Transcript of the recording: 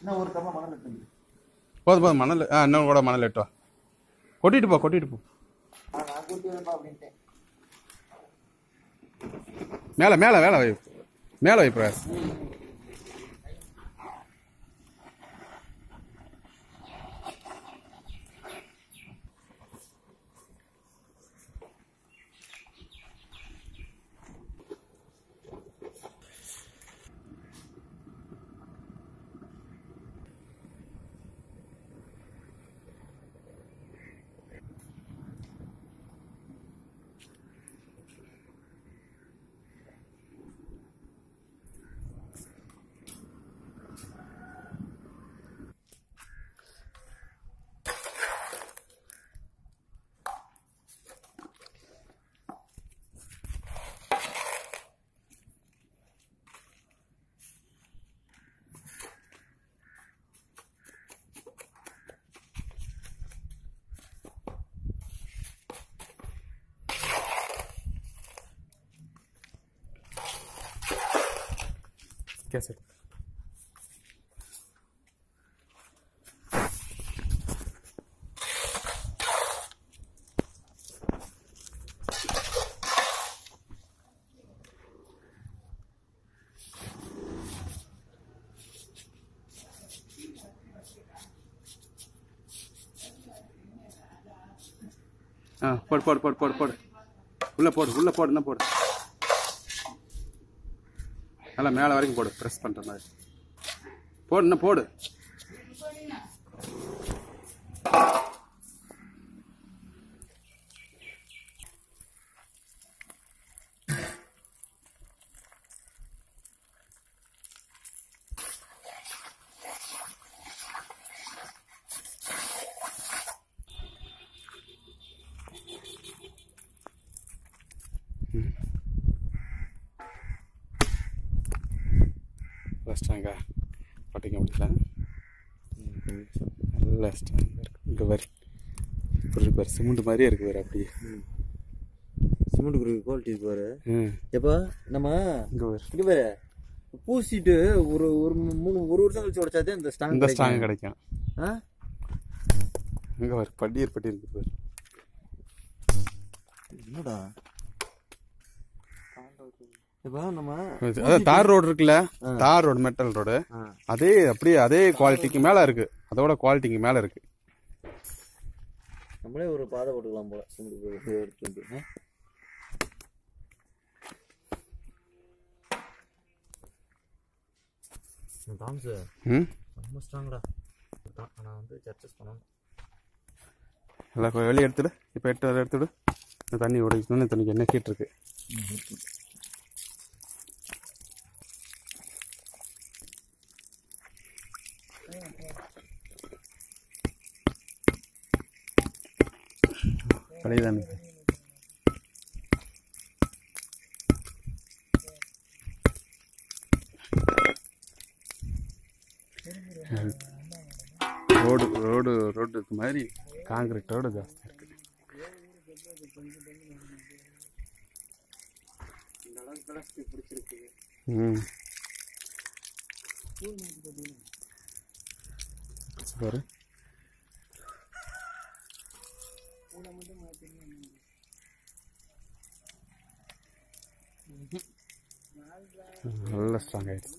இன்னும் ஒரு கம்மா மணல் எடுத்து போதும் போதும் மணல் ஆ இன்னும் கூட மணல் எட்டு வா கொட்டிட்டு போ கொட்டிட்டு போ நான் நான் கூட்டி வரப்பா அப்படின்ட்டேன் மேலே மேலே மேலே வை மேலே வை பிரகாஷ் கேஸ் எடு. ஆ போடு போடு போடு போடு போடு உள்ள போடு உள்ள போடு என்ன போடு நல்லா மேலே வரைக்கும் போடு ப்ரெஸ் பண்ணுற மாதிரி போடு என்ன போடு ஸ்ட்ராங்கா பட்டிக்க முடியல நல்ல ஸ்ட்ராங்காக இருக்கு இங்கே வரி ஒரு பாரு சிமெண்ட் மாதிரியே இருக்கு வேறு அப்படியே சிமெண்ட் குரு குவாலிட்டி பாரு ம் எப்போ நம்ம இங்கே வரு இங்க பாரு பூசிட்டு ஒரு ஒரு மூணு ஒரு வருஷம் கழிச்சு உடைச்சாதே இந்த ஸ்டாங் இந்த ஸ்ட்ராங் கிடைக்கும் ஆ இங்கே வரு பட்டியர் பட்டி இருக்கு பாரு என்னடா இப்போ நம்ம அதான் தார் ரோடு இருக்குல்ல தார் ரோடு மெட்டல் ரோடு ஆ. அதே அப்படியே அதே குவாலிட்டிக்கு மேலே இருக்கு அதோட குவாலிட்டிக்கு மேலே இருக்கு நம்மளே ஒரு பாதை போட்டுக்கலாம் போல சிமெண்ட் குரு இப்படியே எடுத்து வந்து ஆ? இந்த தாம்ஸ் ம் ரொம்ப ஸ்ட்ராங்கடா தான் நான் வந்து சர்ச்சஸ் பண்ணணும் எல்லாம் வெளியே எடுத்துடு இப்போ எடுத்து அதை எடுத்துடு இந்த தண்ணி உடைக்கணும்னு தண்ணிக்கு என்ன ஹீட் இருக்கு பழையதானே ரோடு ரோடு ரோடு இது மாதிரி காங்கிரீட் ரோடு ஜாஸ்தி இருக்கு ம் பாரு நல்ல ஸ்ட்ராங் ஆயிடுச்சு